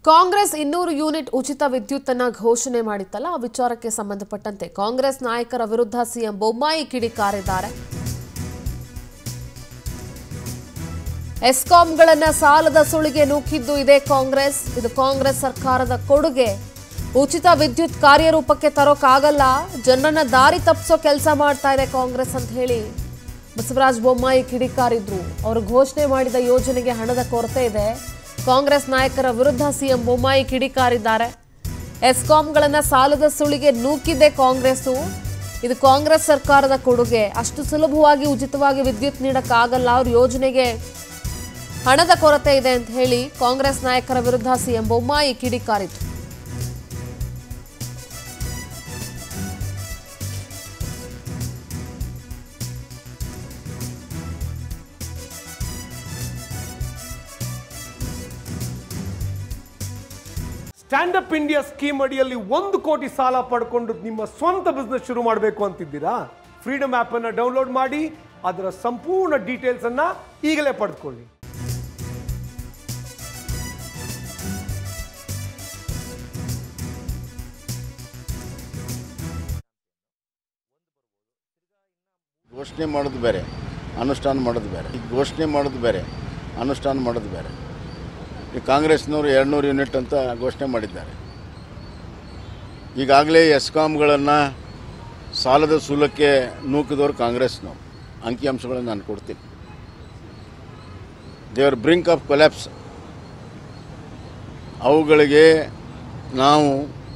ಕಾಂಗ್ರೆಸ್ ಇನ್ನೂರು ಯೂನಿಟ್ ಉಚಿತ ವಿದ್ಯುತ್ ಅನ್ನ ಘೋಷಣೆ ಮಾಡಿತ್ತಲ್ಲ ಆ ವಿಚಾರಕ್ಕೆ ಸಂಬಂಧಪಟ್ಟಂತೆ ಕಾಂಗ್ರೆಸ್ ನಾಯಕರ ವಿರುದ್ಧ ಸಿಎಂ ಬೊಮ್ಮಾಯಿ ಕಿಡಿಕಾರಿದ್ದಾರೆ ಎಸ್ಕಾಂಗಳನ್ನ ಸಾಲದ ಸುಳಿಗೆ ನೂಕಿದ್ದು ಇದೇ ಕಾಂಗ್ರೆಸ್ ಇದು ಕಾಂಗ್ರೆಸ್ ಸರ್ಕಾರದ ಕೊಡುಗೆ ಉಚಿತ ವಿದ್ಯುತ್ ಕಾರ್ಯರೂಪಕ್ಕೆ ತರೋಕ್ಕಾಗಲ್ಲ ಜನರನ್ನ ದಾರಿ ತಪ್ಪಿಸೋ ಕೆಲಸ ಮಾಡ್ತಾ ಇದೆ ಕಾಂಗ್ರೆಸ್ ಅಂತ ಹೇಳಿ ಬಸವರಾಜ ಬೊಮ್ಮಾಯಿ ಕಿಡಿಕಾರಿದ್ರು ಅವರು ಘೋಷಣೆ ಮಾಡಿದ ಯೋಜನೆಗೆ ಹಣದ ಕೊರತೆ ಇದೆ ಕಾಂಗ್ರೆಸ್ ನಾಯಕರ ವಿರುದ್ಧ ಸಿಎಂ ಬೊಮ್ಮಾಯಿ ಕಿಡಿಕಾರಿದ್ದಾರೆ ಎಸ್ಕಾಂಗಳನ್ನ ಸಾಲದ ಸುಳಿಗೆ ನೂಕಿದೆ ಕಾಂಗ್ರೆಸ್ಸು ಇದು ಕಾಂಗ್ರೆಸ್ ಸರ್ಕಾರದ ಕೊಡುಗೆ ಅಷ್ಟು ಸುಲಭವಾಗಿ ಉಚಿತವಾಗಿ ವಿದ್ಯುತ್ ನೀಡಕ್ಕಾಗಲ್ಲ ಅವ್ರ ಯೋಜನೆಗೆ ಹಣದ ಕೊರತೆ ಇದೆ ಅಂತ ಹೇಳಿ ಕಾಂಗ್ರೆಸ್ ನಾಯಕರ ವಿರುದ್ಧ ಸಿಎಂ ಬೊಮ್ಮಾಯಿ ಕಿಡಿಕಾರಿತು ಸ್ಟ್ಯಾಂಡ್ ಅಪ್ ಇಂಡಿಯಾ ಸ್ಕೀಮ್ ಅಡಿಯಲ್ಲಿ ಒಂದು ಕೋಟಿ ಸಾಲ ಪಡ್ಕೊಂಡು ನಿಮ್ಮ ಸ್ವಂತ ಬಿಸ್ನೆಸ್ ಶುರು ಮಾಡಬೇಕು ಅಂತಿದ್ದೀರಾ ಫ್ರೀಡಮ್ ಆಪ್ ಅನ್ನ ಡೌನ್ಲೋಡ್ ಮಾಡಿ ಅದರ ಸಂಪೂರ್ಣ ಡೀಟೇಲ್ಸ್ ಅನ್ನ ಈಗಲೇ ಪಡೆದುಕೊಳ್ಳಿ ಘೋಷಣೆ ಮಾಡೋದು ಬೇರೆ ಅನುಷ್ಠಾನ ಮಾಡೋದು ಬೇರೆ ಈಗ ಘೋಷಣೆ ಮಾಡೋದು ಬೇರೆ ಅನುಷ್ಠಾನ ಮಾಡೋದು ಬೇರೆ ಈ ಕಾಂಗ್ರೆಸ್ನವರು ಎರಡುನೂರು ಯೂನಿಟ್ ಅಂತ ಘೋಷಣೆ ಮಾಡಿದ್ದಾರೆ ಈಗಾಗಲೇ ಎಸ್ಕಾಮ್ಗಳನ್ನು ಸಾಲದ ಸೂಲಕ್ಕೆ ನೂಕಿದವರು ಕಾಂಗ್ರೆಸ್ನವರು ಅಂಕಿಅಂಶಗಳನ್ನು ನಾನು ಕೊಡ್ತೀನಿ ದೇವರ್ ಬ್ರಿಂಕ್ ಆಫ್ ಕೊಲ್ಯಾಪ್ಸ್ ಅವುಗಳಿಗೆ ನಾವು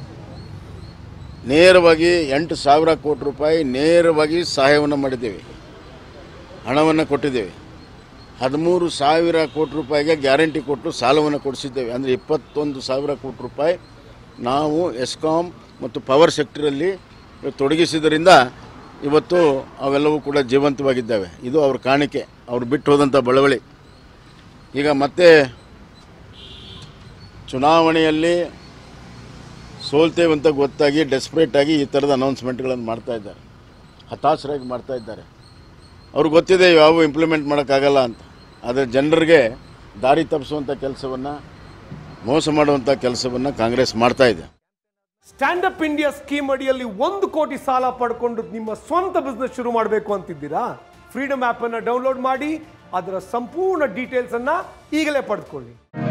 ನೇರವಾಗಿ ಎಂಟು ಸಾವಿರ ಕೋಟಿ ರೂಪಾಯಿ ನೇರವಾಗಿ ಸಹಾಯವನ್ನು ಮಾಡಿದ್ದೇವೆ ಹಣವನ್ನು ಕೊಟ್ಟಿದ್ದೇವೆ ಹದಿಮೂರು ಸಾವಿರ ಕೋಟಿ ರೂಪಾಯಿಗೆ ಗ್ಯಾರಂಟಿ ಕೊಟ್ಟು ಸಾಲವನ್ನು ಕೊಡಿಸಿದ್ದೇವೆ ಅಂದರೆ ಇಪ್ಪತ್ತೊಂದು ಸಾವಿರ ಕೋಟಿ ರೂಪಾಯಿ ನಾವು ಎಸ್ಕಾಂ ಮತ್ತು ಪವರ್ ಸೆಕ್ಟರಲ್ಲಿ ತೊಡಗಿಸಿದ್ದರಿಂದ ಇವತ್ತು ಅವೆಲ್ಲವೂ ಕೂಡ ಜೀವಂತವಾಗಿದ್ದಾವೆ ಇದು ಅವ್ರ ಕಾಣಿಕೆ ಅವ್ರು ಬಿಟ್ಟು ಹೋದಂಥ ಬಳವಳಿ ಈಗ ಮತ್ತೆ ಚುನಾವಣೆಯಲ್ಲಿ ಸೋಲ್ತೇವೆ ಅಂತ ಗೊತ್ತಾಗಿ ಡೆಸ್ಪ್ರೇಟ್ ಆಗಿ ಈ ಥರದ ಅನೌನ್ಸ್ಮೆಂಟ್ಗಳನ್ನು ಮಾಡ್ತಾ ಇದ್ದಾರೆ ಹತಾಶರಾಗಿ ಮಾಡ್ತಾ ಇದ್ದಾರೆ ಅವ್ರಿಗೆ ಗೊತ್ತಿದೆ ಯಾವ ಇಂಪ್ಲಿಮೆಂಟ್ ಮಾಡೋಕ್ಕಾಗಲ್ಲ ಅಂತ ಆದರೆ ಜನರಿಗೆ ದಾರಿ ತಪ್ಪಿಸುವಂಥ ಕೆಲಸವನ್ನು ಮೋಸ ಮಾಡುವಂಥ ಕೆಲಸವನ್ನು ಕಾಂಗ್ರೆಸ್ ಮಾಡ್ತಾ ಇದೆ ಸ್ಟ್ಯಾಂಡ್ ಅಪ್ ಇಂಡಿಯಾ ಸ್ಕೀಮ್ ಅಡಿಯಲ್ಲಿ ಒಂದು ಕೋಟಿ ಸಾಲ ಪಡ್ಕೊಂಡು ನಿಮ್ಮ ಸ್ವಂತ ಬಿಸ್ನೆಸ್ ಶುರು ಮಾಡಬೇಕು ಅಂತಿದ್ದೀರಾ ಫ್ರೀಡಮ್ ಆಪ್ ಅನ್ನ ಡೌನ್ಲೋಡ್ ಮಾಡಿ ಅದರ ಸಂಪೂರ್ಣ ಡೀಟೇಲ್ಸ್ ಅನ್ನ ಈಗಲೇ ಪಡೆದುಕೊಳ್ಳಿ